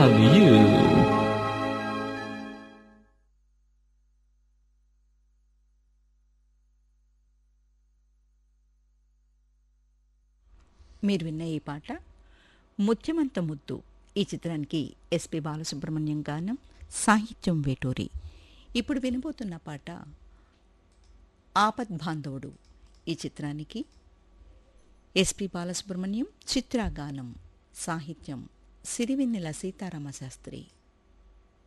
love you మీరు విన్న ఈ పాట ముత్యమంత ముద్దు ఈ చిత్రానికి ఎస్పి బాలసుబ్రహ్మణ్యం గానం సాహిత్యం వేటూరి ఇప్పుడు వినబోతున్న పాట ఆపద్ బాంధవుడు ఈ చిత్రానికి ఎస్పి బాలసుబ్రహ్మణ్యం చిత్రగానం సాహిత్యం సిరివెన్నెల సీతారామ శాస్త్రి